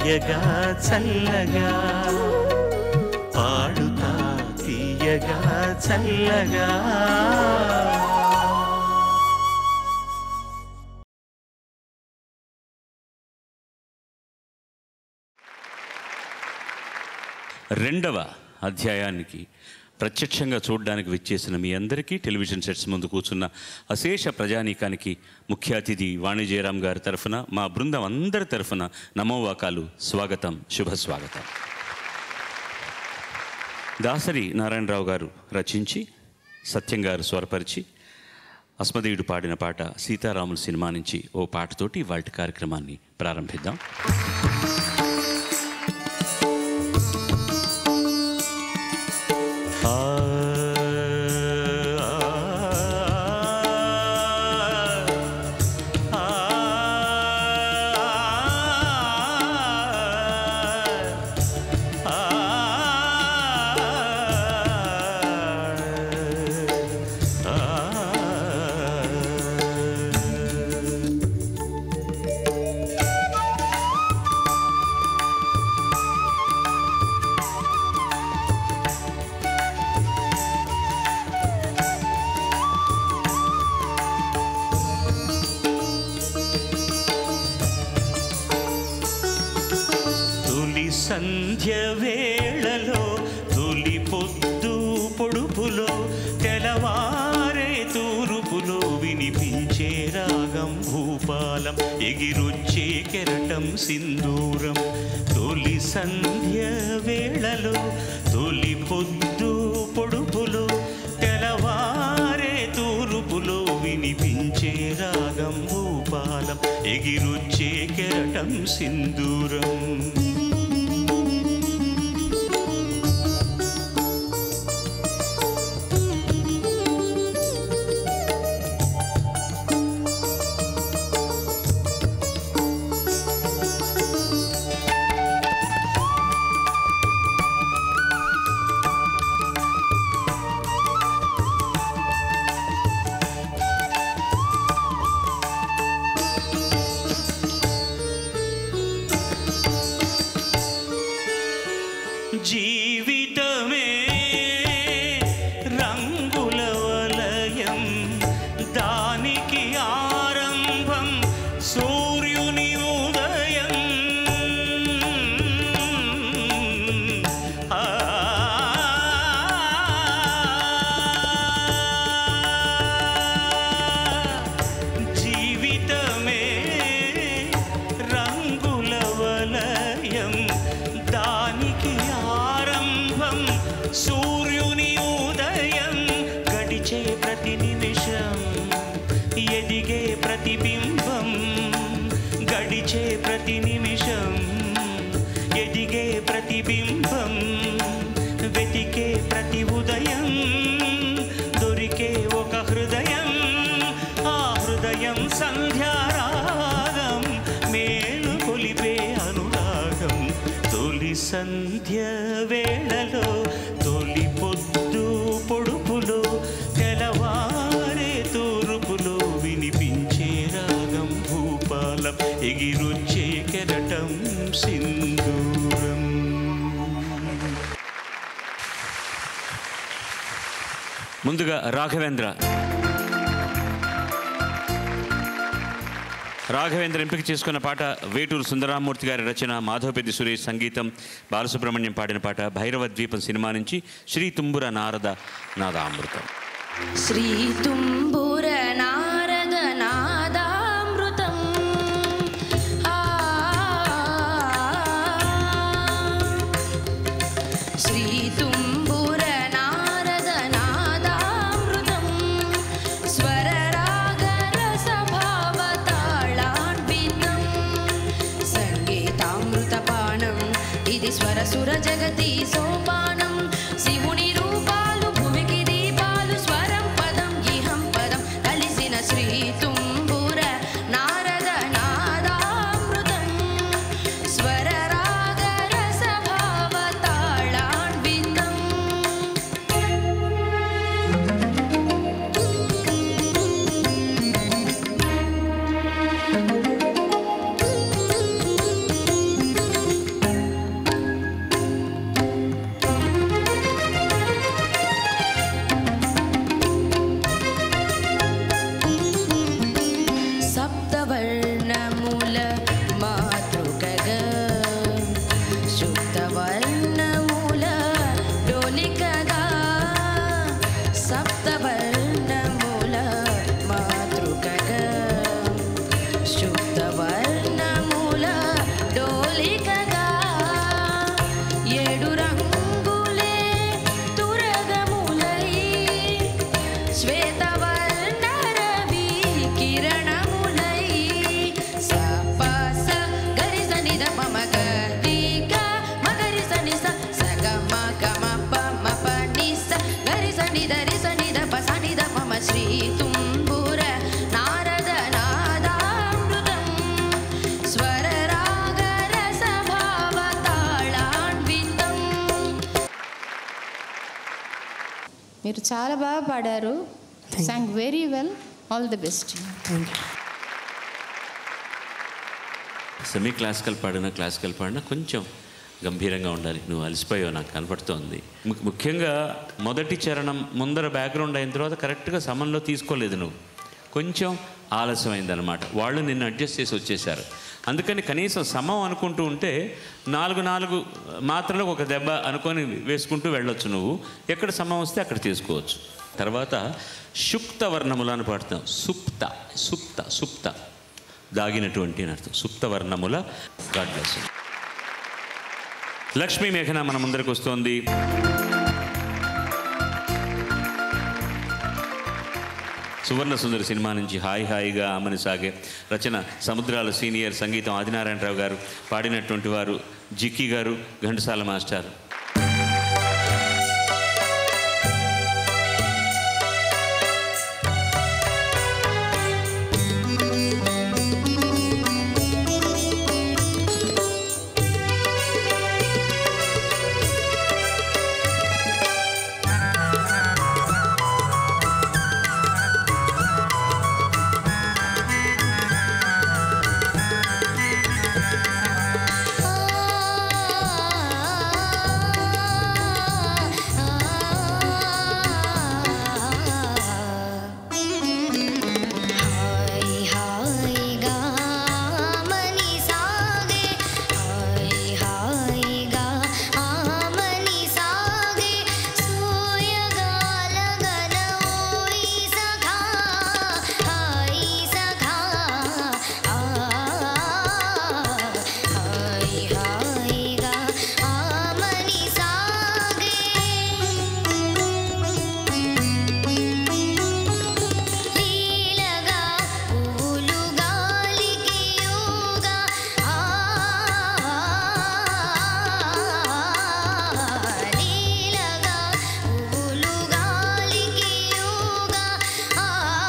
తీయగా చల్లగా పాడుతా తీయగా చల్లగా రెండవ అధ్యాయానికి ప్రత్యక్షంగా చూడడానికి విచ్చేసిన మీ అందరికీ టెలివిజన్ సెట్స్ ముందు కూర్చున్న అశేష ప్రజానీకానికి ముఖ్య అతిథి వాణిజయరామ్ గారి తరఫున మా బృందం అందరి తరఫున నమోవాకాలు స్వాగతం శుభ స్వాగతం దాసరి నారాయణరావు గారు రచించి సత్యం గారు స్వరపరిచి అస్మదేయుడు పాడిన పాట సీతారాములు సినిమా నుంచి ఓ పాటతోటి వాటి కార్యక్రమాన్ని ప్రారంభిద్దాం ఆ తొలి సంధ్య వేళలో తొలి పొద్దు పొడుపులో తెలవారే తూరుపులో వినిపించే రాగం భూపాలం ఎగిరొచ్చే కెరటం సింధూరం తొలి సంధ్య వేళలో తొలి పొద్దు పొడుపులో తెలవారే తూరుపులో వినిపించే రాగం భూపాలం ఎగిరొచ్చే కెరటం సింధూరం జీవితమే రంగుల వలయం దానికి ఆరంభం సూర్యుని ఉదయం ఆ జీవితమే రంగుల వలయం దానికి ఆరంభం సూర్యుని ఉదయం గడిచే ప్రతి నిమిషం ఎదిగే ప్రతిబింబం గడిచే ప్రతి నిమిషం ఎదిగే ప్రతిబింబం వెతికే ప్రతి ఉదయం దొరికే ఒక హృదయం ఆ హృదయం సంధ్యారాగం మేలు కొలిపే అనురాగం తొలి సంధ్య వేళలో తొలి పొద్దు పొడుపులో తెలవారే తూర్పులో వినిపించే రాగం భూపాలం ఎగిరొచ్చే కెరటం సింధూరం ముందుగా రాఘవేంద్ర రాఘవేంద్ర ఎంపిక చేసుకున్న పాట వేటూరు సుందరామూర్తి గారి రచన మాధవపెద్ది సురేష్ సంగీతం బాలసుబ్రహ్మణ్యం పాడిన పాట భైరవ ద్వీపం సినిమా నుంచి శ్రీ తుంబుర నారద నాదామృతం శ్రీతుంబుర నారద నాదామృతం ఆ శ్రీతుంబుర నారద నాదామృతం స్వరరాగరసభావతాళాన్వితం సంగీతామృతపానం ఇది స్వరసుర జగతి సోపానం శివుని రూపాలు భూమికి దీపాలు స్వరం పదం ఇహం పదం కలిసిన శ్రీ తుంబుర నారద నాదామృతం స్వర రాగ రస భావతాళాన్వితం మీరు చాలా బాగా పాడారు song very well all the best thank you semi classical పాడినా క్లాసికల్ పాడినా కొంచెం గంభీరంగా ఉండాలి నువ్వు అలసిపోయావు నాకు కనపడుతోంది ము- ముఖ్యంగా మొదటి చరణం ముందర బ్యాక్గ్రౌండ్ అయిన తర్వాత కరెక్ట్గా సమన్లో తీసుకోలేదు నువ్వు కొంచెం ఆలస్యమైందనమాట వాళ్ళు నిన్ను అడ్జస్ట్ చేసి వచ్చేసారు అందుకని కనీసం సమం అనుకుంటూ ఉంటే నాలుగు నాలుగు మాత్రలకు ఒక దెబ్బ అనుకొని వేసుకుంటూ వెళ్ళొచ్చు నువ్వు ఎక్కడ సమం వస్తే అక్కడ తీసుకోవచ్చు తర్వాత షుప్త వర్ణములు అని పాడుతాం సుప్త సుప్త సుప్త దాగినటువంటి అని అర్థం సుప్త వర్ణముల గాడ్ బ్లెస్ లక్ష్మీ మేఘన మన ముందరికి వస్తోంది సువర్ణ సుందరి సినిమా నుంచి హాయి హాయిగా ఆమని సాగే రచన సముద్రాల సీనియర్ సంగీతం ఆదినారాయణరావు గారు పాడినటువంటి వారు జిక్కి గారు ఘంటసాల మాస్టర్ हाय हाय गा मनी सागे हाय हाय गा आमनी सागे सूर्यगाल गन ओई सखा हाय सखा आ हाय हाय गा आमनी सागे లీలగా పూలు గాలికి యోగా ఆ లీలగా పూలు గాలికి యోగా ఆ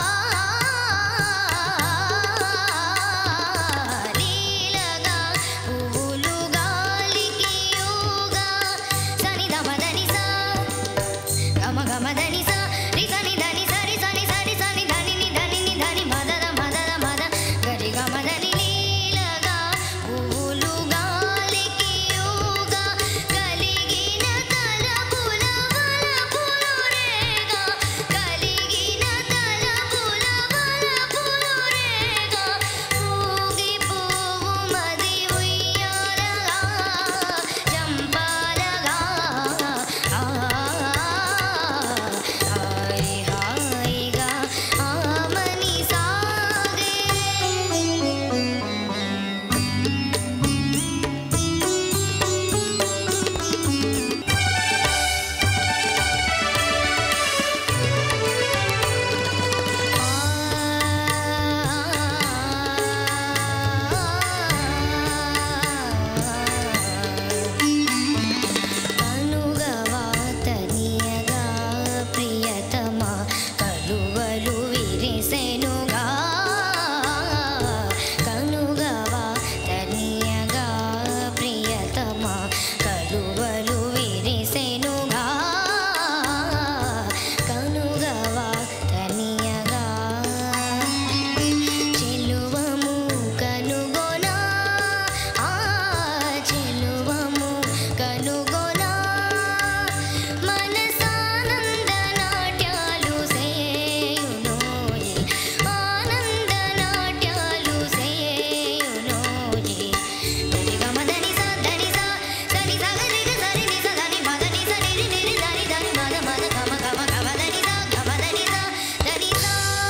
లీలగా పూలు గాలికి యోగా సని దమదని సా గమ గమ దని సా రి సని దని సరి సని సరి సని దని ని దని ని దని మదద మదద మద గరి గమ దని నీలగా పూలు గాలికి యోగా కలిగిన తలపుల వలపులు రేగా కలిగిన తలపుల వలపులు రేగా ఊగి పువ్వు మది ఉయ్యాలగా జంపాలగా హాయ్ హాయిగా ఆమని సాగే అనుగవాతనియగా ప్రియతమా కలువలు విరిసెనుగా కనుగవా తనియగా ప్రియతమా కలువలు విరిసెనుగా కనుగవా తనియగా చెలువము కనుగొనా ఆ చెలువము కనుగొనా మనసానంద నాట్యాలు సేయునోయి ఆనంద నాట్యాలు సేయునోయి దని గమ దని సా దని సా సరి సగ రిగ సరి ని స దని మద ని స ని రి ని రి దని దని మద మద గమ గమ గమ దని సా గమ దని సా దని సా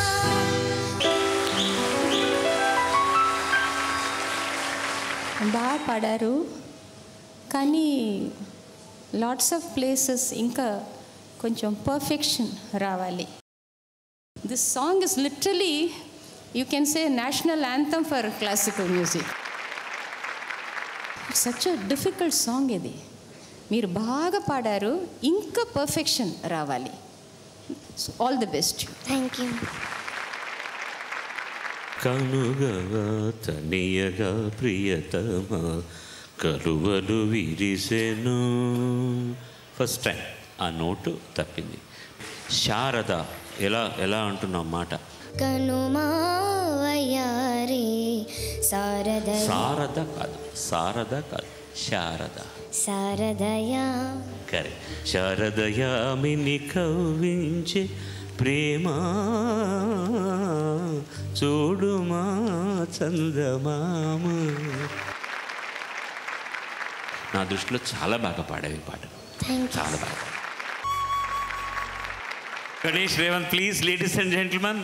బాగా పాడారు కానీ లాట్స్ ఆఫ్ ప్లేసెస్ ఇంకా కొంచెం పర్ఫెక్షన్ రావాలి this song is literally you can say national anthem for classical music such difficult song ఇది మీరు బాగా పాడారు ఇంకా పర్ఫెక్షన్ రావాలి all the best thank you కనుగగా తనియగా ప్రియతమా కలువలు విరిసెను ఫస్ట్ టైం ఆ నోటు తప్పింది శారద ఎలా ఎలా అంటున్నాం మాట కనుమావయ్యారే శారదయ శారద కాదు శారద కాదు శారద శారదయ కరెక్ట్ శారదయామిని కవ్వించే ప్రేమ చూడుమా చందమామ నా దృష్టిలో చాలా బాగా పాడావు ఈ పాట థ్యాంక్ యూ చాలా బాగా Ganesh Revanth please ladies and gentleman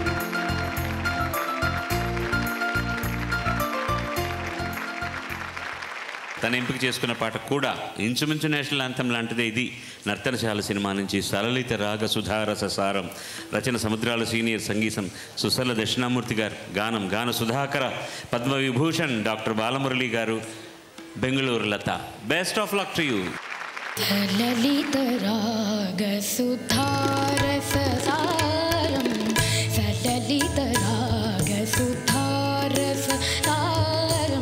తన ఎంపిక చేసుకున్న పాట కూడా ఇంచుమించు నేషనల్ అంతం లాంటిదే ఇది నర్తనశాల సినిమా నుంచి సరళిత రాగ సుధారస సారం రచన సముద్రాల సీనియర్ సంగీతం సుసల దక్షిణామూర్తి గారు గానం గాన సుధాకర పద్మవిభూషణ్ డాక్టర్ బాలమురళి గారు Bengaluru Latha best of luck to you సలితరాగసుధారసారం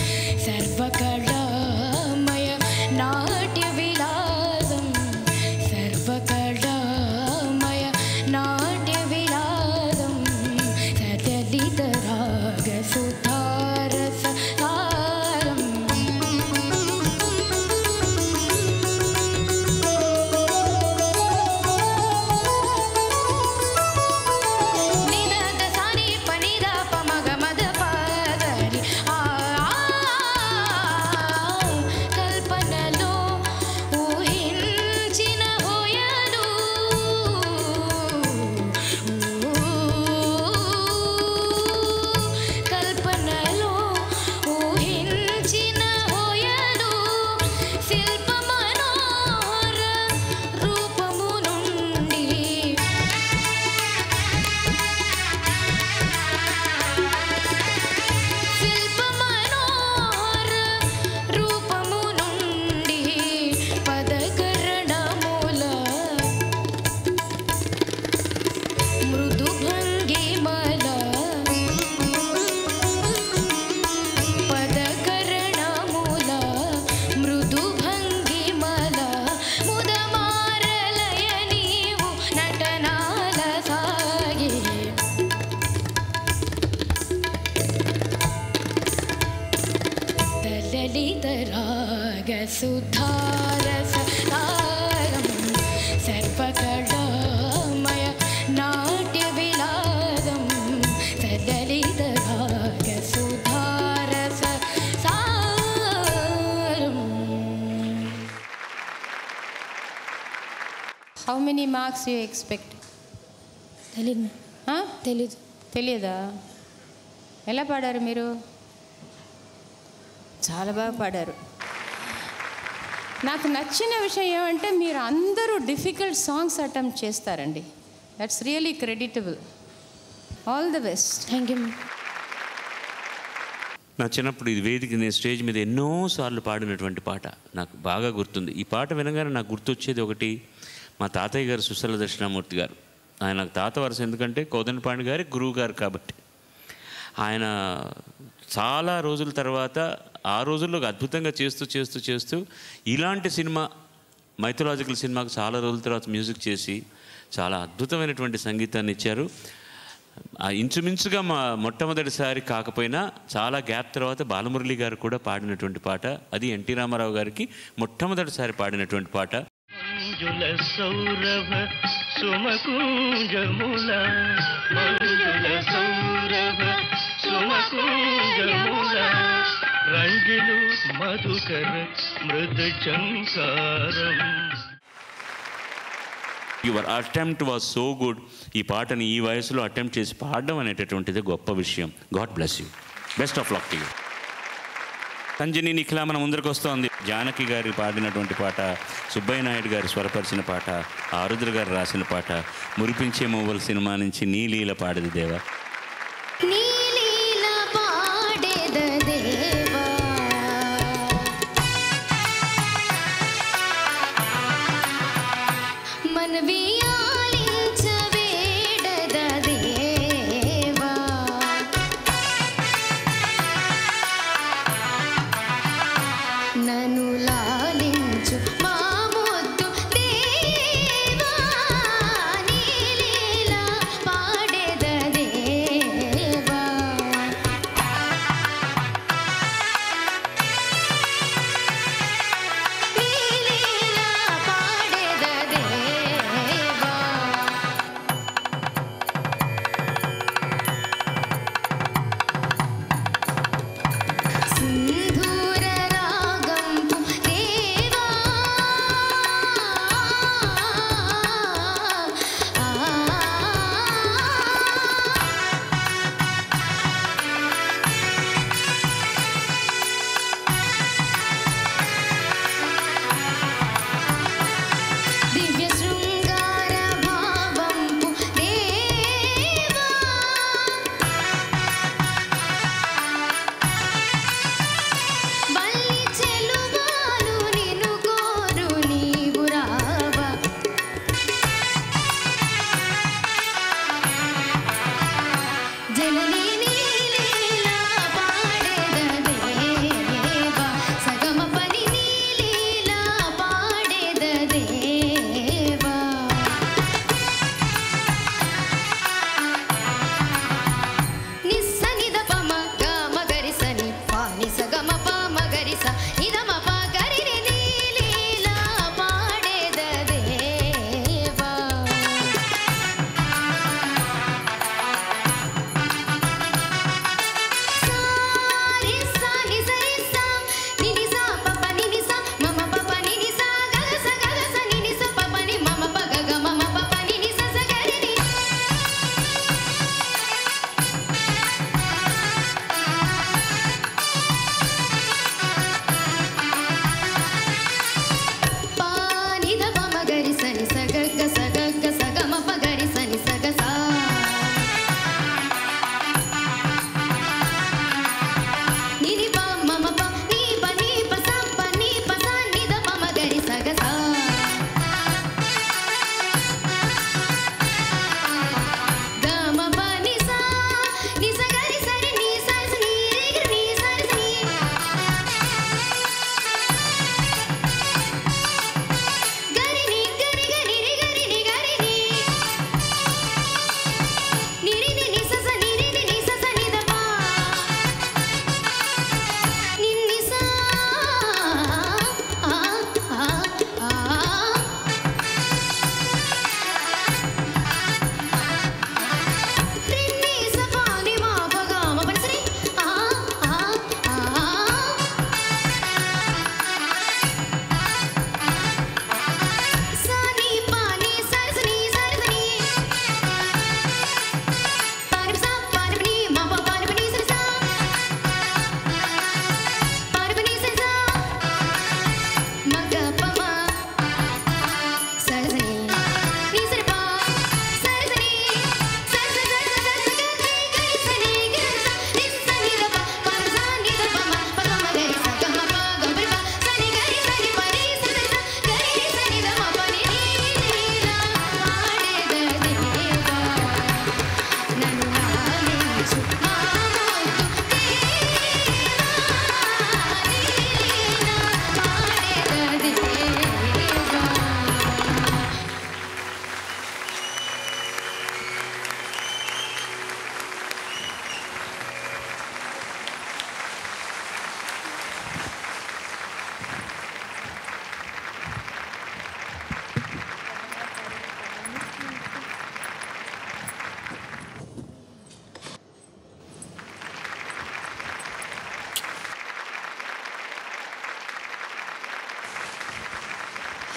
సర్వకళామయ నాట్యవిలాసం సర్వకళామయ నాట్యవిలాసం సలితరాగసుధారసారం నిదద సాని పనిద పమగ మద పదరి ఆ కల్పనలో ఊహించిన హోయలు కల్పనలో ఊహించిన హోయలు శిల్ప మనోహర రూపము నుండి శిల్ప మనోహర రూపము నుండి పదకరణముల మృదు భంగిమల పదకరణముల మృదు భంగిమల ముదమారలయ నీవు నటనాల సాగే లలితరాగసుధారసారం సర్వకళామయ నాట్యవిలాసం సలితరాగసుధారసారం how many marks you expect తెలియదు తెలీదు తెలియదా ఎలా పాడారు మీరు చాలా బాగా పాడారు నాకు నచ్చిన విషయం ఏమంటే మీరు అందరూ డిఫికల్ట్ సాంగ్స్ అటెంప్ట్ చేస్తారండి that's really creditable all the best thank you నా చిన్నప్పుడు ఇది వేదిక నేను స్టేజ్ మీద ఎన్నోసార్లు పాడినటువంటి పాట నాకు బాగా గుర్తుంది ఈ పాట వినగానే నాకు గుర్తొచ్చేది ఒకటి మా తాతయ్య గారు సుశల దక్షిణామూర్తి గారు ఆయన నాకు తాత వరుస ఎందుకంటే కోదండపాండి గారి గురువు గారు కాబట్టి ఆయన చాలా రోజుల తర్వాత ఆ రోజుల్లో అద్భుతంగా చేస్తూ చేస్తూ చేస్తూ ఇలాంటి సినిమా మైథలాజికల్ సినిమాకు చాలా రోజుల తర్వాత మ్యూజిక్ చేసి చాలా అద్భుతమైనటువంటి సంగీతాన్ని ఇచ్చారు ఆ ఇంచుమించుగా మా మొట్టమొదటిసారి కాకపోయినా చాలా గ్యాప్ తర్వాత బాలమురళి గారు కూడా పాడినటువంటి పాట అది ఎన్టీ రామారావు గారికి మొట్టమొదటిసారి పాడినటువంటి పాట మంజుల సౌరభ సుమకుంజముల మంజుల సౌరభ సుమకుంజముల రంగిలు మధుకర మృదు చంకారం your attempt was so good ఈ పాటని ఈ వయసులో అటెంప్ట్ చేసి పాడడం అనేటటువంటిది గొప్ప విషయం god bless you best of luck to you Sanjani Nikhila మన ముందరికి వస్తోంది జానకి గారి పాడినటువంటి పాట సుబ్బయ్య నాయుడు గారు స్వరపరిచిన పాట ఆరుద్ర గారు రాసిన పాట మురిపించే మూవల్ సినిమా నుంచి నీలీల పాడది దేవా నీలీల పాడెద దేవా మనవి ఆలించవేడద దేవా నన్ను లాలించు మా ముద్దు దేవా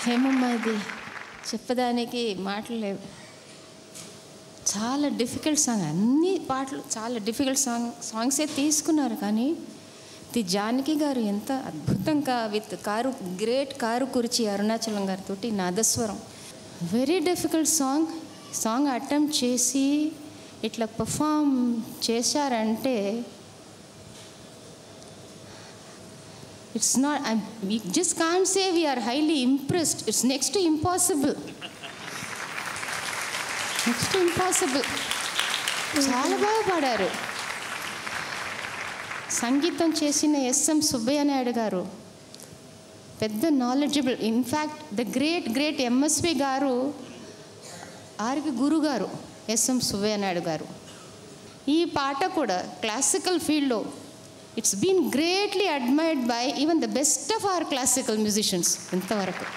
ఏమమ్మా ఇది చెప్పడానికి మాటలు లేవు చాలా డిఫికల్ట్ సాంగ్ అన్ని పాటలు చాలా డిఫికల్ట్ సాంగ్ సాంగ్సే తీసుకున్నారు కానీ ది జానకి గారు ఎంత అద్భుతంగా విత్ కారు గ్రేట్ కారు కురిచి అరుణాచలం గారితో నాదస్వరం very difficult song song attempt చేసి ఇట్లా పర్ఫామ్ చేశారంటే it's not we just can say we are highly impressed it's next impossible next impossible చాలా బాగా పాడారు సంగీతం చేసిన ఎస్ఎం సుబ్బయ్య నాయుడు గారు పెద్ద knowledgeable in fact the great great MSV గారు ఆరికి గురు గారు ఎస్ఎం సుబ్బయ్య నాయుడు గారు ఈ పాట కూడా క్లాసికల్ ఫీల్డ్లో it's been greatly admired by even the best of our classical musicians ఇంతవరకు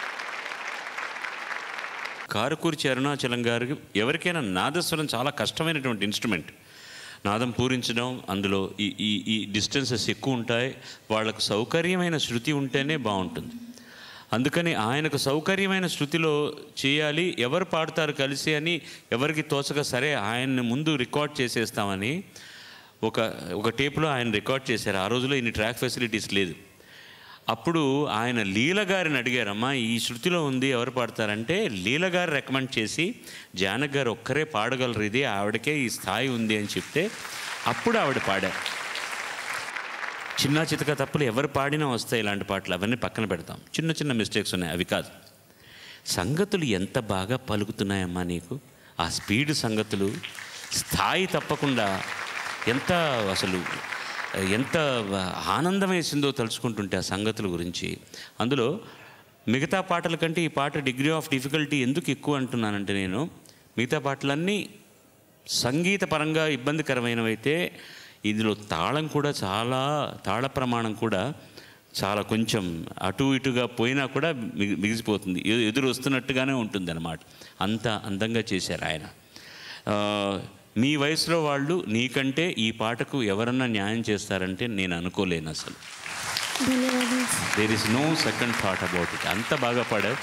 కారుకూర్చి అరుణాచలం గారికి ఎవరికైనా నాదస్వరం చాలా కష్టమైనటువంటి ఇన్స్ట్రుమెంట్ నాదం పూరించడం అందులో ఈ ఈ ఈ డిస్టెన్సెస్ ఎక్కువ ఉంటాయి వాళ్ళకు సౌకర్యమైన శృతి ఉంటేనే బాగుంటుంది అందుకని ఆయనకు సౌకర్యమైన శృతిలో చేయాలి ఎవరు పాడతారు కలిసి అని ఎవరికి తోచక సరే ఆయన్ని ముందు రికార్డ్ చేసేస్తామని ఒక ఒక టేప్లో ఆయన రికార్డ్ చేశారు ఆ రోజులో ఇన్ని ట్రాక్ ఫెసిలిటీస్ లేదు అప్పుడు ఆయన లీల గారిని అడిగారమ్మా ఈ శృతిలో ఉంది ఎవరు పాడతారంటే లీల గారు రికమెండ్ చేసి జానక్ గారు ఒక్కరే పాడగలరు ఇది ఆవిడకే ఈ స్థాయి ఉంది అని చెప్తే అప్పుడు ఆవిడ పాడారు చిన్న చితక తప్పులు ఎవరు పాడినా వస్తాయి ఇలాంటి పాటలు అవన్నీ పక్కన పెడతాం చిన్న చిన్న మిస్టేక్స్ ఉన్నాయి అవి కాదు సంగతులు ఎంత బాగా పలుకుతున్నాయమ్మా నీకు ఆ స్పీడ్ సంగతులు స్థాయి తప్పకుండా ఎంత అసలు ఎంత ఆనందం వేసిందో తలుచుకుంటుంటే ఆ సంగతుల గురించి అందులో మిగతా పాటల కంటే ఈ పాట డిగ్రీ ఆఫ్ డిఫికల్టీ ఎందుకు ఎక్కువ అంటున్నానంటే నేను మిగతా పాటలన్నీ సంగీత పరంగా ఇబ్బందికరమైనవైతే ఇందులో తాళం కూడా చాలా తాళ ప్రమాణం కూడా చాలా కొంచెం అటు ఇటుగా పోయినా కూడా మిగి మిగిసిపోతుంది ఎ- ఎదురు వస్తున్నట్టుగానే ఉంటుంది అనమాట అంత అందంగా చేశారు ఆయన ఆ, మీ వయసులో వాళ్ళు నీకంటే ఈ పాటకు ఎవరన్నా న్యాయం చేస్తారంటే నేను అనుకోలేను అసలు ధన్యవాదాలు there is no second thought about it అంత బాగా పాడారు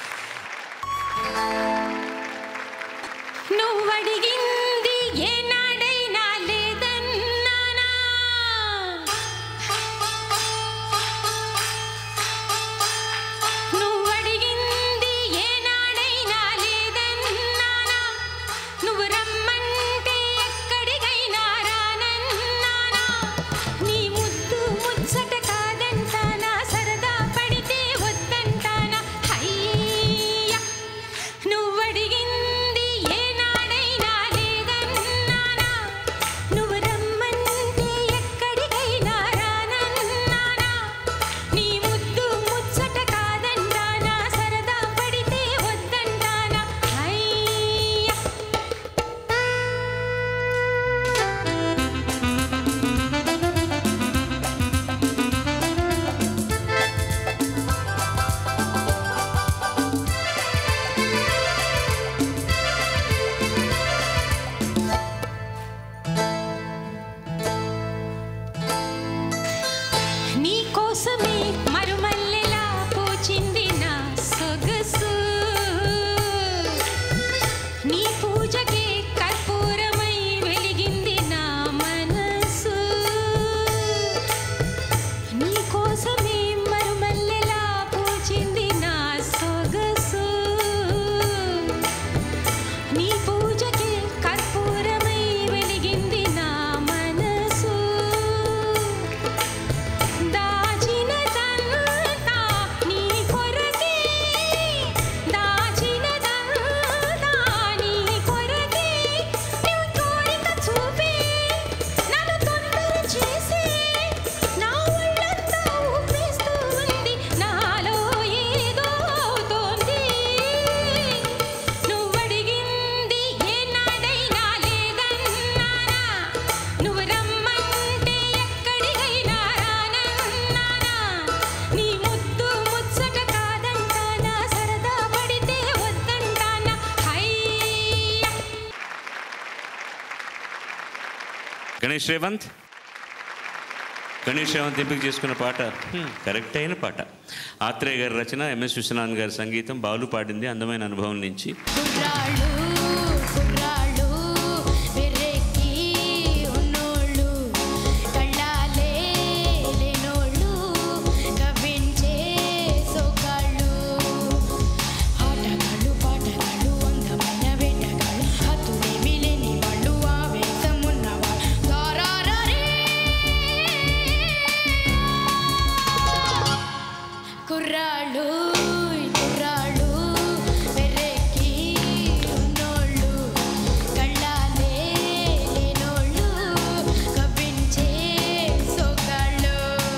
నువ్వడిగింది ఏనాడైనా లేదన్నానా నువ్వడిగింది ఏనాడైనా లేదన్నానా నువ్వు రమ్మంటే ఎక్కడికైనా రానన్నానా నీ ముద్దు ముచ్చట కాదంటానా సరదా పడితే వద్దంటానా హయ్యా నువ్వడిగింది ఏనాడైనా లేదన్నానా నువ్వు రమ్మంటే ఎక్కడికైనా రానన్నానా నీ ముద్దు ముచ్చట కాదంటానా సరదా పడితే వద్దంటానా హయ్యా నీ కోసమే మరుమల్లెలా పూచింది నా సొగసు నీ పూజకే కర్పూరమై వెలిగింది నా మనసు నీ కోసమే మరుమల్లెలా పూచింది నా సొగసు నీ పూజకే కర్పూరమై వెలిగింది నా మనసు దాచినదంతా నీ కొరకే దాచినదంతా నీ కొరకే నీ కోరిక చూపే నన్ను తొందర చేసే నా ఒళ్ళంతా ఊపేస్తూ ఉంది నాలో ఏదో అవుతోంది నువ్వడిగింది ఏనాడైనా లేదన్నానా నువ్వు రమ్మంటే ఎక్కడికైనా రానన్నానా నీ ముద్దు ముచ్చట కాదంటానా సరదా పడితే వద్దంటానా హయ్యా గణేష్ రేవంత్ గణేష్ రేవంత్ ఎంపిక చేసుకున్న పాట హ్మ్, కరెక్ట్ అయిన పాట ఆత్రేయ గారి రచన ఎంఎస్ విశ్వనాథ్ గారి సంగీతం బాలు పాడింది అందమైన అనుభవం నుంచి కుర్రాళ్ళు కుర్రాళ్ళు వెర్రెక్కి ఉన్నోళ్ళు కళ్ళాలే లేనోళ్ళు కవ్వించే సోకాళ్ళు ఆటగాళ్ళు పాటగాళ్ళు అందమైన వేటగాళ్ళు హత్తులేమి లేని వాళ్ళు ఆవేశం ఉన్నవాళ్ళు దారారే కుర్రాళ్ళు కుర్రాళ్ళు వెర్రెక్కి ఉన్నోళ్ళు కళ్ళాలే లేనోళ్ళు కవ్వించే సోకాళ్ళు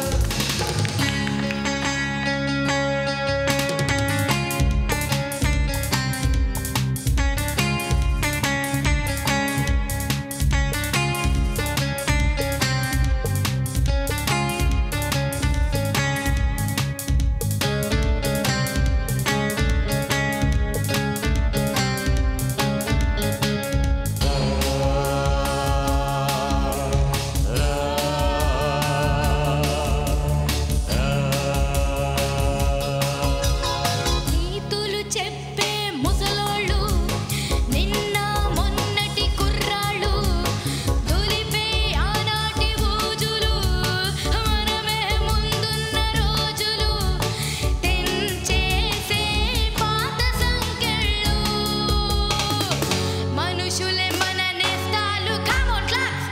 నీతులు చెప్పే ముసలోళ్ళు నిన్న మొన్నటి కుర్రాళ్ళు దులిపే ఆనాటి ఊజులు మనమే ముందున్న రోజులు తెంచేసే పాత సంకెళ్ళు మనుషులే మన నేస్తాలు కామోన్ క్లాస్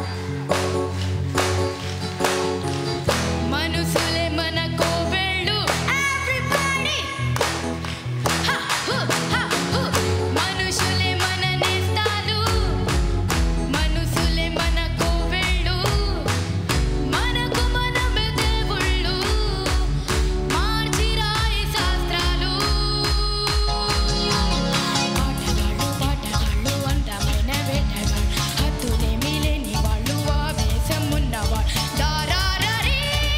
మనుషులే మన కోవెళ్ళు ఎవ్రీబడి మనుషులే మన నేస్తాలు మనుషులే మన కోవెళ్ళు మనకు మనమే దేవుళ్ళు మార్చిరాయి శాస్త్రాలు ఆటగాళ్ళు పాటగాళ్ళు అందమైన వేటగాళ్ళు హద్దులేమి లేని వాళ్ళు ఆవేశం ఉన్నవాళ్ళు దారారీ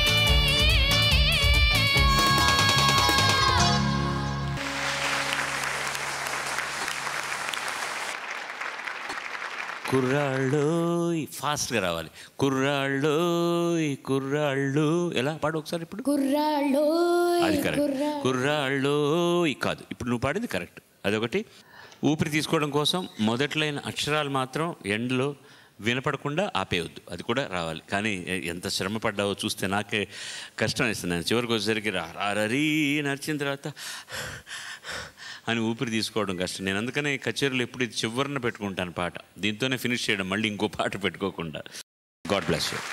కుర్రాళ్ళోయ్ ఫాస్ట్గా రావాలి కుర్రాళ్ళోయ్ కుర్రాళ్ళు ఎలా పాడు ఒకసారి ఇప్పుడు కుర్రాళ్ళు అది కరెక్ట్ కుర్రాళ్ళోయ్ కాదు ఇప్పుడు నువ్వు పాడింది కరెక్ట్ అదొకటి ఊపిరి తీసుకోవడం కోసం మొదట్లైన అక్షరాలు మాత్రం ఎండ్లో వినపడకుండా ఆపేయొద్దు అది కూడా రావాలి కానీ ఎ- ఎంత శ్రమ పడ్డావో చూస్తే నాకే కష్టం వేస్తుంది నేను చివరికి వచ్చేసరికి రా రారీ నడిచిన తర్వాత అని ఊపిరి తీసుకోవడం కష్టం నేను అందుకనే కచేరీలు ఎప్పుడు ఇది చివరిన పెట్టుకుంటాను పాట దీంతోనే ఫినిష్ చేయడం మళ్ళీ ఇంకో పాట పెట్టుకోకుండా god bless you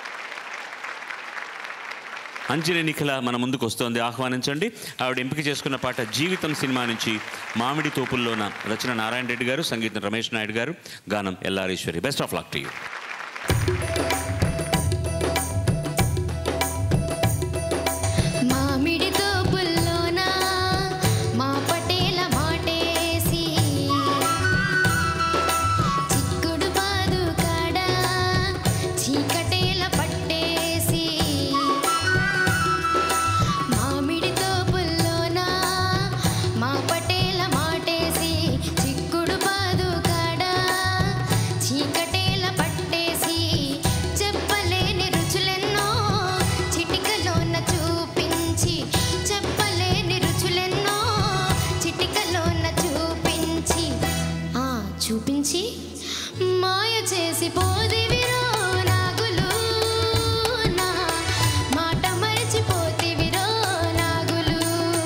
Anjali Nikhila మన ముందుకు వస్తోంది ఆహ్వానించండి ఆవిడ ఎంపిక చేసుకున్న పాట జీవితం సినిమా నుంచి మామిడి తోపుల్లోన రచన నారాయణ రెడ్డి గారు సంగీతం రమేష్ నాయుడు గారు గానం Ellareeswari best of luck to you మామిడి తోపుల్లోన మా పటేల మాటేసి చిక్కుడు పాదు కాడ చీకటేల పట్టేసి మామిడి తోపుల్లోన మా పటేల మాటేసి చిక్కుడు పాదు కాడ చీకటేల పట్టేసి చెప్పలేని రుచులెన్నో చిటికలోన చూపించి చెప్పలేని రుచులెన్నో చిటికలోన చూపించి ఆ చూపించి మాయ చేసి పోదివిరో నాగులు నా మాట మరిచిపోతివిరో నాగులు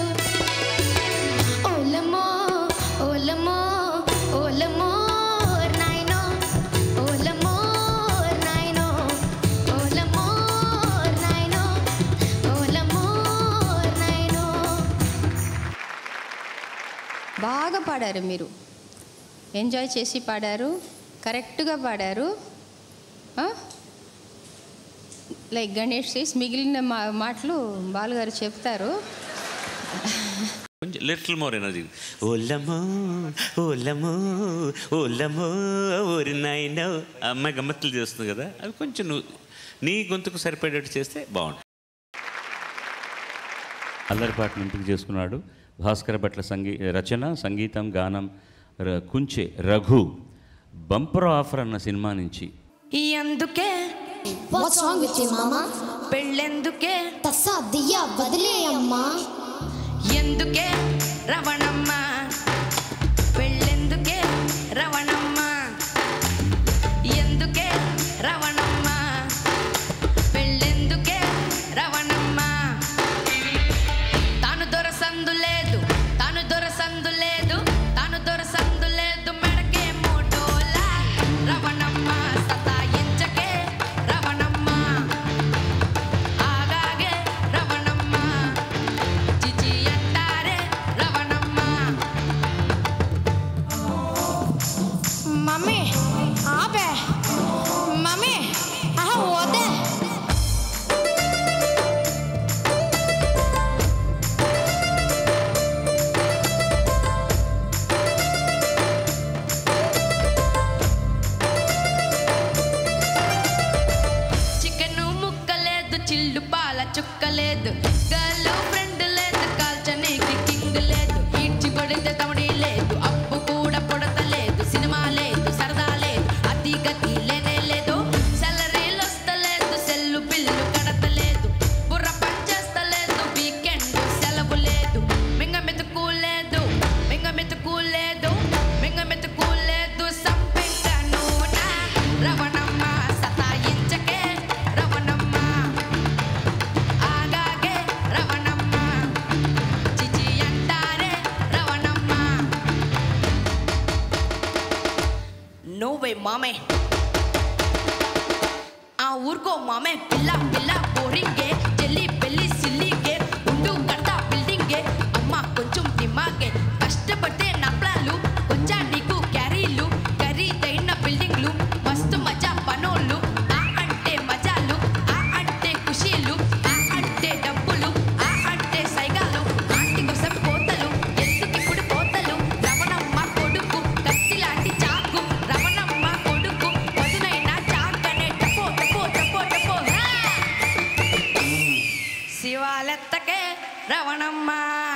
ఓలమో ఓలమో ఓలమో నాయనో ఓలమో నాయనో ఓలమో నాయనో ఓలమో నాయనో బాగా పాడారు మీరు ఎంజాయ్ చేసి పాడారు కరెక్ట్గా పాడారు లైక్ గణేష్ సేస్ మిగిలిన మా మాటలు బాలుగారు చెప్తారు కొంచెం లిటిల్ మోర్ ఎనర్జీ ఓలమో ఓలమో ఓలమో ఓరి నాయనో అమ్మాయి గమ్మత్తులు చేస్తుంది కదా అవి కొంచెం నువ్వు నీ గొంతుకు సరిపడేట్టు చేస్తే బాగుంటుంది అల్లరిపాటను ఎంపిక చేసుకున్నాడు భాస్కర భట్ల సంగీ రచన సంగీతం గానం ర- కుంచె రఘు బంపర్ ఆఫర్ అన్న సినిమా నుంచి అందుకే What's wrong with you, Mama? పెళ్ళెందుకే tussar దియ్య వదిలే అమ్మా ఎందుకే రవణమ్మ పెళ్ళెందుకే రవణమ్మ ఎందుకే రవణమ్మ పెళ్ళెందుకే రవణమ్మ తాను దొరసందు లేదు తాను దొరసందు లేదు తాను దొరసందు లేదు మెడకే మోటోలా రవణమ్మ సతాయించకే రవణమ్మ ఆగాగే రవణమ్మ చిచి అంటారే రవణమ్మ మమ్మీ ఆపే మమ్మీ ఆహా వద్దే చికెను ముక్కలేదు చిల్లు పాల చుక్కలేదు గర్ల్ ఫ్రెండ్ లేదు కాల్చనీకి కింగ్ లేదు ఈడ్చి కొడితే తమడి లేదు అప్పు కూడా పొడతలేదు సినిమా లేదు సరదా లేదు అతి గతి లేనే లేదు సెలరీలు వస్తలేదు సెల్లు బిల్లు కడతలేదు బుర్ర పనిచేస్తలేదు వీకెండ్ సెలవు లేదు మింగ మెతుకు లేదు మింగ మెతుకు లేదు మింగ మెతుకు లేదు సంపెంక నూనె రవణమ్మ సతాయించకే రవణమ్మ ఆగాగే రవణమ్మ చిచి అంటారే రవణమ్మ నువ్వే మామే ఆ ఊరుకో మామే పిల్ల పిల్ల బోరింగే చెల్లి పెళ్లి సిల్లిగే ఉండు కడతా బిల్డింగే అమ్మ కొంచెం దిమాగే కష్టపడితే నప్లాలు కొంచెం నీకు క్యారీలు ఖరీదైన బిల్డింగ్లు మస్తు మజా పనోళ్ళు ఆ అంటే మజాలు ఆ అంటే ఖుషీలు ఆ అంటే డబ్బులు ఆ అంటే సైగాలు ఆంటీ కోసం కోతలు ఎందుకిప్పుడు కోతలు రమణమ్మ కొడుకు కత్తి లాంటి చాకు రమణమ్మ కొడుకు పదునైన చాకనే టపో టపో టపో టపో హా! శివాలెత్తకే రవణమ్మ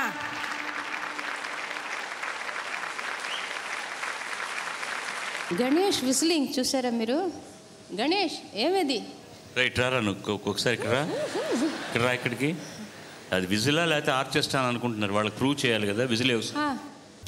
గణేష్ విజిలింగ్ చూసారా మీరు గణేష్ ఏమిది రైట్ రారా నువ్వు ఒకసారి ఇక్కడ రా ఇక్కడ రా ఇక్కడికి అది విజిలా లేకపోతే ఆర్కెస్ట్రా అని అనుకుంటున్నారు వాళ్ళకి ప్రూవ్ చేయాలి కదా విజిలే వస్తుంది ఆ,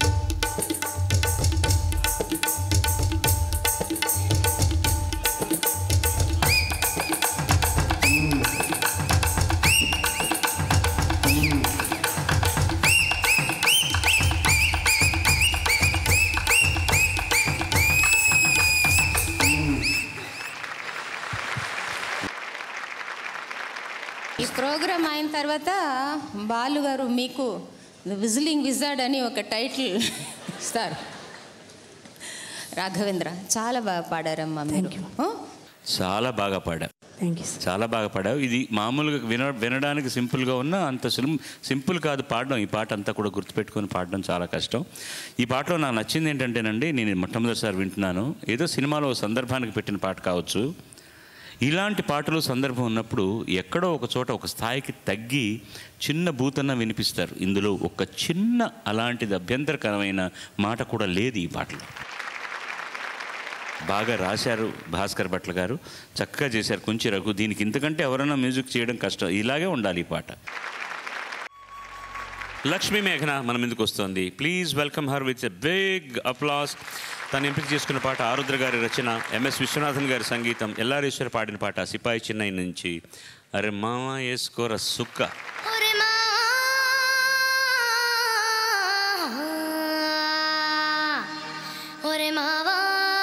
ఈ ప్రోగ్రామ్ అయిన తర్వాత బాలు గారు మీకు విజిలింగ్ విజార్డ్ అని ఒక టైటిల్ ఇస్తారు రాఘవేంద్ర చాలా బాగా పాడారమ్మా మీరు ఆ? చాలా బాగా పాడావు థ్యాంక్ యూ చాలా బాగా పాడావు ఇది మామూలుగా విన వినడానికి సింపుల్గా ఉన్న అంత సులుం సింపుల్ కాదు పాడడం ఈ పాట అంతా కూడా గుర్తుపెట్టుకొని పాడడం చాలా కష్టం ఈ పాటలో నాకు నచ్చింది ఏంటంటేనండి నేను మొట్టమొదటిసారి వింటున్నాను ఏదో సినిమాలో ఓ సందర్భానికి పెట్టిన పాట కావచ్చు ఇలాంటి పాటలు సందర్భం ఉన్నప్పుడు ఎక్కడో ఒక చోట ఒక స్థాయికి తగ్గి చిన్న భూతన్న వినిపిస్తారు ఇందులో ఒక చిన్న అలాంటిది అభ్యంతరకరమైన మాట కూడా లేదు ఈ పాటలో బాగా రాశారు భాస్కర్ భట్ల గారు చక్కగా చేశారు కొంచెం రఘు దీనికి ఇంతకంటే ఎవరైనా మ్యూజిక్ చేయడం కష్టం ఇలాగే ఉండాలి ఈ పాట లక్ష్మీ మేఘన మన ముందుకు వస్తుంది please welcome her with a big applause తను ఎంపిక చేసుకున్న పాట ఆరుద్ర గారి రచన ఎంఎస్ విశ్వనాథన్ గారి సంగీతం ఎల్లారేశ్వర పాడిన పాట సిపాయి చిన్నై నుంచి అరే మామ వేసుకోర సుక్క ఒరే మా ఒరే మావా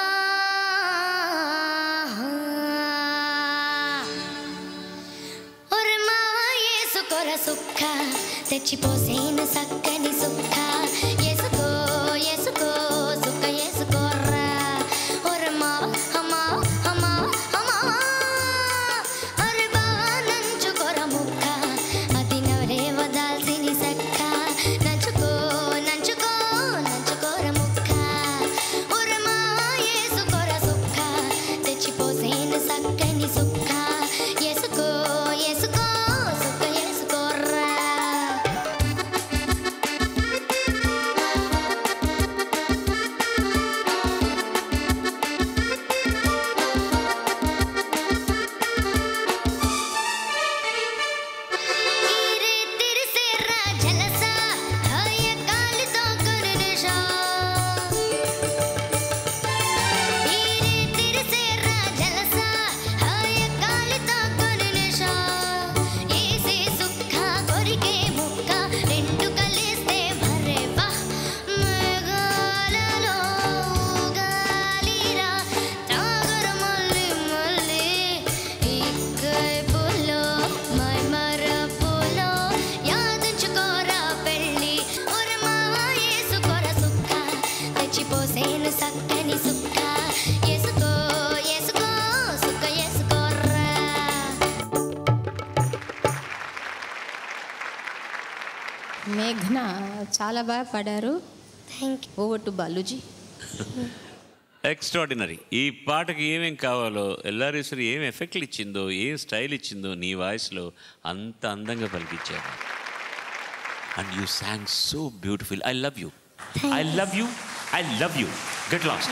ఒరే మావా ఏసుకోర సుక్క తెచ్చిపోసేను సక్కని సుక్క ఏసుకో ఏసుకో సుక్క ఏసుకోర్రా ఒరే మావా అమ్మావా అమ్మావా అమ్మావా ఒరే బావా నంచుకోర ముక్క అది నవరే వదాల్సిని సక్క నంచుకో నంచుకో నంచుకోర ముక్క ఒరే మావా ఏసుకోర సుక్క తెచ్చిపోసేను సక్కని సుక్క ఏసుకో ఏసుకో సుక్క ఏసుకోర్రా అయినా చాలా బాగా పాడారు thank you over to Baluji extraordinary ఈ పాటకి ఏమేం కావాలో ఎల్లారేశ్వరి ఏం ఎఫెక్ట్లు ఇచ్చిందో ఏం స్టైల్ ఇచ్చిందో నీ వాయిస్లో అంత అందంగా పలికించారు and you song so beautiful I love you I love you I love you get lost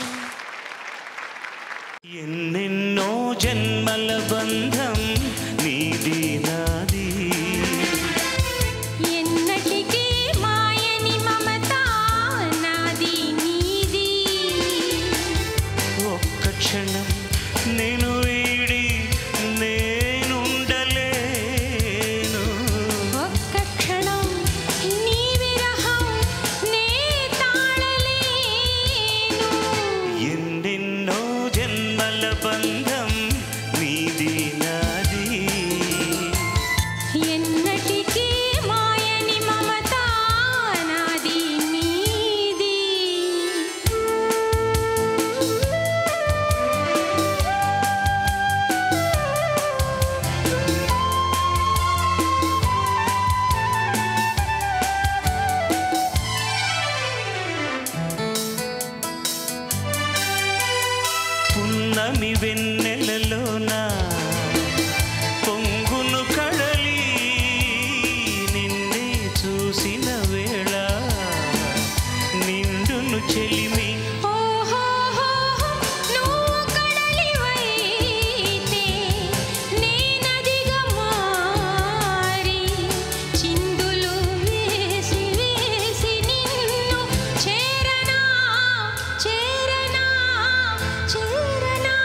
ఎన్నెన్నో జన్మల బంధం నీది నాది ఎన్నటికీ మాయని మమత నాది నీది ఒక్క క్షణం నేను వీడి నేనుండలేను ఒక్క క్షణం నీ విరహం నే తాళలేను ఎన్నెన్నో జన్మల బంధం నీది నాది ఎన్నటికీ మాయని మమత నాది నీది పున్నమి వెన్నెలలోన పొంగును కడలి నిన్నే చూసిన వేళ నిండును చెలిమి ఓహోహోహో, నువ్వు కడలివైతే నేనదిగా మారి చిందులు వేసి వేసి నిన్ను చేరనా చేరనా చేరనా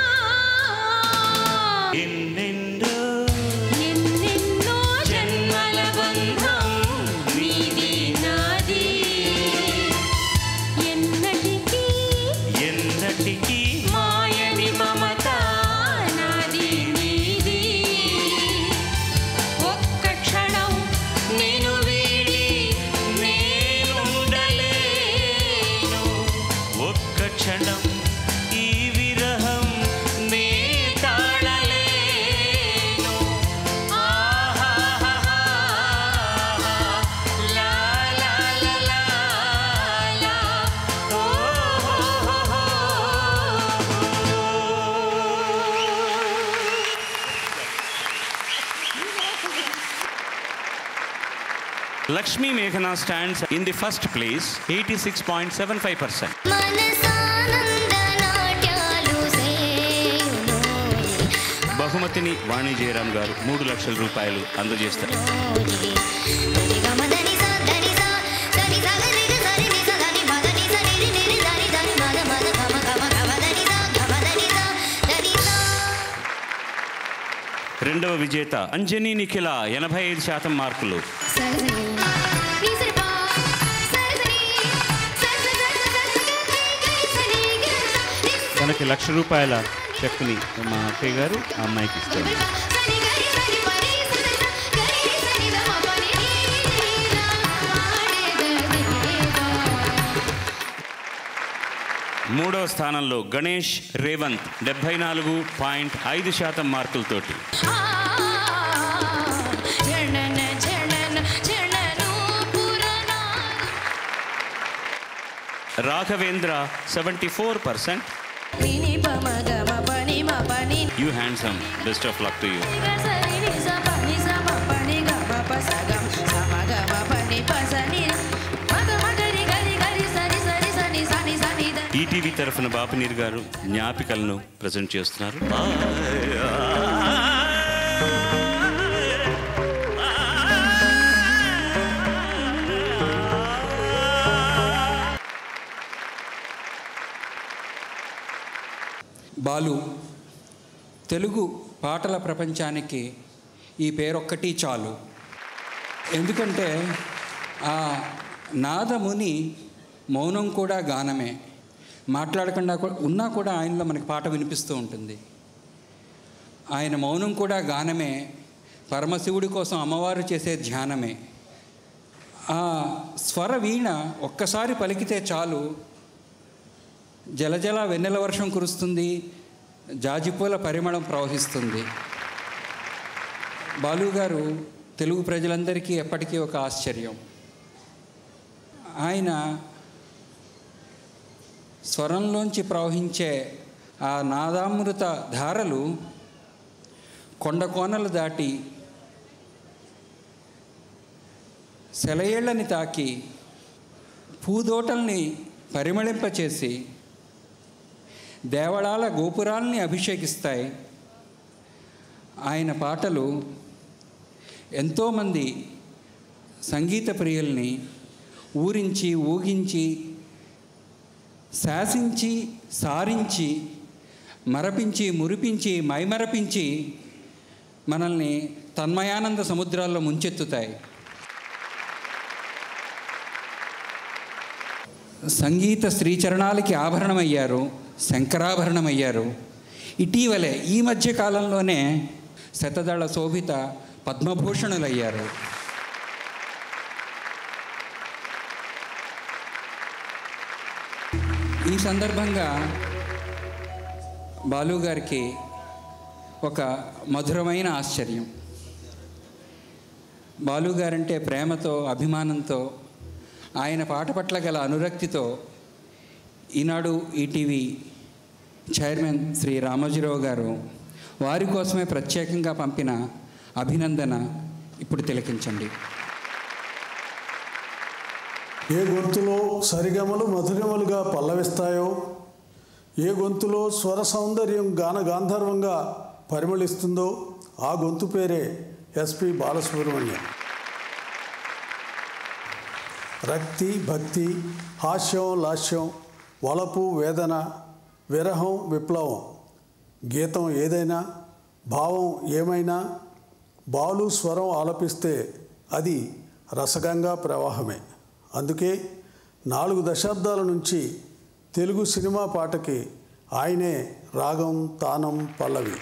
ఎన్నెన్నో ఎన్నెన్నో జన్మల బంధం నీది నాది ఎన్నటికీ ఎన్నటికీ మాయని మమత నాది నీది ఒక్క క్షణం నేను వీడి నేనుండలేను ఒక్క క్షణం ఈ విరహం నే తాళలేను ఆహాహాహా, లా లా లా లా లా, ఓహోహోహో. Lakshmi Meghana stands in the first place, 86.75%. మనసానంద నాట్యాలు సేయునోయి బహుమతిని వాణి జయరామ్ గారు మూడు లక్షల రూపాయలు అందజేస్తారు దని గమదని సా దని సా దని సా గని గ సరి ని సా దని మద ని సా ని రి ని రి దని దని మద మద గమ గమ గమ దని సా గమ దని సా దని సా రెండవ విజేత అంజనీ నిఖిల ఎనభై ఐదు శాతం మార్కులు సరి సరి ని సరి పా సరి సరి సరి సరి సరి సరి సరి గ ని సా తనకి లక్ష రూపాయల చెక్ని మా అక్కయ్య గారు ఆ అమ్మాయికి ఇస్తారు సరి గరి సరి పరి సరి సా గరి ని సరి ద మ పని ని ని రా మాడే గరి గా మూడవ స్థానంలో గణేష్ రేవంత్ డెబ్బై నాలుగు పాయింట్ ఐదు శాతం మార్కులతోటి జనన జనన జనను పురనా రాఘవేంద్ర సెవెంటీ ఫోర్ పర్సెంట్ నిని పమ గమ పని మ పని you handsome best of luck to you గ సరి ని స పని స మ పని గ మ ప స గ స మ గ మ పని ప స ని మ గ మ గరి గరి గరి సరి సరి సని సని సని ద ఈటీవీ తరఫున బాపినీర్ గారు జ్ఞాపికలను ప్రజెంట్ చేస్తున్నారు బాలు తెలుగు పాటల ప్రపంచానికి ఈ పేరొక్కటి చాలు ఎందుకంటే ఆ నాదముని మౌనం కూడా గానమే మాట్లాడకుండా కూ- ఉన్నా కూడా ఆయనలో మనకి పాట వినిపిస్తూ ఉంటుంది ఆయన మౌనం కూడా గానమే పరమశివుడి కోసం అమ్మవారు చేసే ధ్యానమే ఆ స్వర వీణ ఒక్కసారి పలికితే చాలు జలజల వెన్నెల వర్షం కురుస్తుంది జాజిపూల పరిమళం ప్రవహిస్తుంది బాలు గారు తెలుగు ప్రజలందరికీ ఎప్పటికీ ఒక ఆశ్చర్యం ఆయన స్వరంలోంచి ప్రవహించే ఆ నాదామృత ధారలు కొండ కోనలు దాటి సెలయేళ్ళని తాకి పూదోటల్ని పరిమళింపచేసి దేవళాల గోపురాల్ని అభిషేకిస్తాయి ఆయన పాటలు ఎంతోమంది సంగీత ప్రియుల్ని ఊరించి ఊగించి శాసించి సారించి మరపించి మురిపించి మైమరపించి మనల్ని తన్మయానంద సముద్రాల్లో ముంచెత్తుతాయి సంగీత శ్రీచరణాలకి ఆభరణమయ్యారు శంకరాభరణమయ్యారు ఇటీవలే ఈ మధ్య కాలంలోనే శతదళ శోభిత పద్మభూషణులయ్యారు ఈ సందర్భంగా బాలు గారికి ఒక మధురమైన ఆశ్చర్యం బాలు గారంటే ప్రేమతో అభిమానంతో ఆయన పాట పట్ల గల అనురక్తితో ఈనాడు ఈటీవీ చైర్మన్ శ్రీ రామోజీరావు గారు వారి కోసమే ప్రత్యేకంగా పంపిన అభినందన ఇప్పుడు తిలకించండి ఏ గొంతులో సరిగమలు మధురిమలుగా పల్లవిస్తాయో ఏ గొంతులో స్వర సౌందర్యం గాన గాంధర్వంగా పరిమళిస్తుందో ఆ గొంతు పేరే ఎస్పి బాలసుబ్రహ్మణ్యం రక్తి భక్తి హాస్యం లాస్యం వలపు వేదన విరహం విప్లవం గీతం ఏదైనా భావం ఏమైనా బాలు స్వరం ఆలపిస్తే అది రసగంగా ప్రవాహమే అందుకే నాలుగు దశాబ్దాల నుంచి తెలుగు సినిమా పాటకి ఆయనే రాగం తానం పల్లవి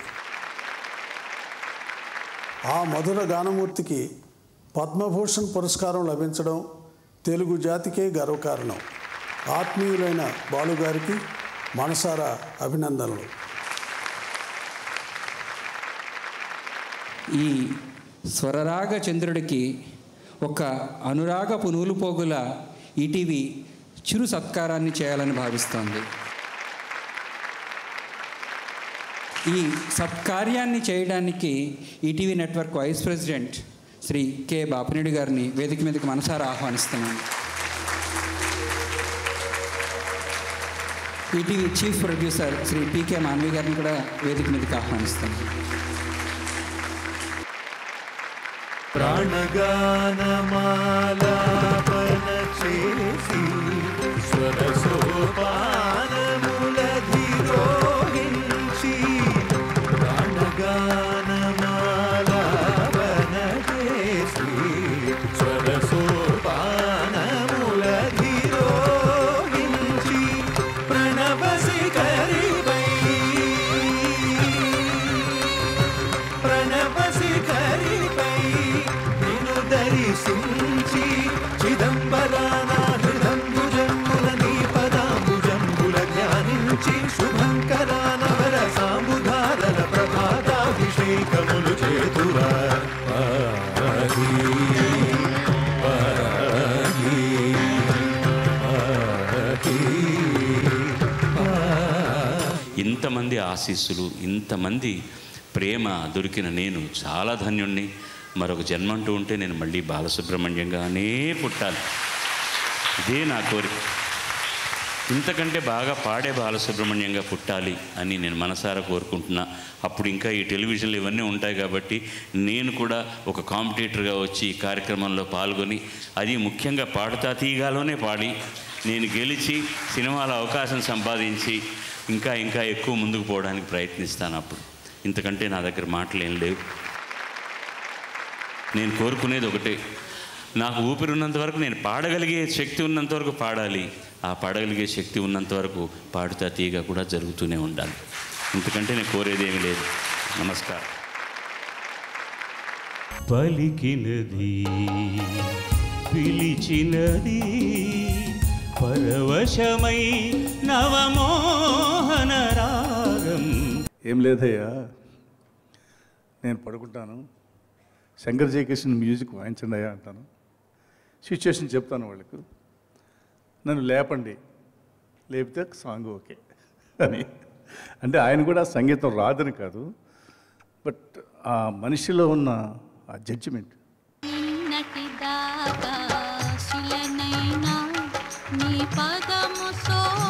ఆ మధుర గానమూర్తికి పద్మభూషణ్ పురస్కారం లభించడం తెలుగు జాతికే గర్వకారణం ఆత్మీయులైన బాలుగారికి మనసారా అభినందనలు ఈ స్వరరాగ చంద్రుడికి ఒక అనురాగపు నూలుపోగుల ఈటీవీ చిరు సత్కారాన్ని చేయాలని భావిస్తోంది ఈ సత్కార్యాన్ని చేయడానికి ETV network vice president Shri K Bapineedu గారిని వేదిక మీదకి మనసారా ఆహ్వానిస్తున్నాను ETV chief producer Shri PK Manvi గారిని కూడా వేదిక మీదకి ఆహ్వానిస్తున్నాను ప్రాణగానమాలాపన చేసి స్వరసోపానములధిరోహించి ప్రాణగానమాలాపన చేసి స్వరసోపానములధిరోహించి ప్రణవశిఖరిపై ప్రణవశిఖరిపై నిన్ను దర్శించి చిదంబరాన హృదంబుజంబుల నీ పదాంబుజంబుల జ్ఞానించి శుభంకరాన వర సాంబుధారల ప్రభాతాభిషేకములు చేతురా పాహి, పాహి, పాహి. ఇంతమంది ఆశీస్సులు ఇంతమంది ప్రేమ దొరికిన నేను చాలా ధన్యుణ్ణి మరొక జన్మ అంటూ ఉంటే నేను మళ్ళీ బాలసుబ్రహ్మణ్యంగానే పుట్టాలి ఇదే నా కోరిక ఇంతకంటే బాగా పాడే బాలసుబ్రహ్మణ్యంగా పుట్టాలి అని నేను మనసారా కోరుకుంటున్నా అప్పుడు ఇంకా ఈ టెలివిజన్లు ఇవన్నీ ఉంటాయి కాబట్టి నేను కూడా ఒక కాంపిటేటర్గా వచ్చి ఈ కార్యక్రమంలో పాల్గొని అది ముఖ్యంగా పాడుతా తీగాలోనే పాడి నేను గెలిచి సినిమాలో అవకాశం సంపాదించి ఇంకా ఇంకా ఎక్కువ ముందుకు పోవడానికి ప్రయత్నిస్తాను అప్పుడు ఇంతకంటే నా దగ్గర మాటలు ఏం లేవు నేను కోరుకునేది ఒకటే నాకు ఊపిరి ఉన్నంత వరకు నేను పాడగలిగే శక్తి ఉన్నంత వరకు పాడాలి ఆ పాడగలిగే శక్తి ఉన్నంత వరకు పాడుతా తీయగా కూడా జరుగుతూనే ఉండాలి ఇంతకంటే నేను కోరేది ఏమీ లేదు నమస్కారం పలికినది పిలిచినది పరవశమై నవమోహన రాగం ఏం లేదయ్యా నేను పడుకుంటాను శంకర్ జయకిషన్ మ్యూజిక్ వాయించండి అయ్యా అంటాను సిచ్యువేషన్ చెప్తాను వాళ్ళకు నన్ను లేపండి లేపితే సాంగ్ ఓకే అని అంటే ఆయన కూడా సంగీతం రాదని కాదు బట్ ఆ మనిషిలో ఉన్న ఆ జడ్జిమెంట్ నిన్నటి దాకా శిలనైనా నీ పదము సో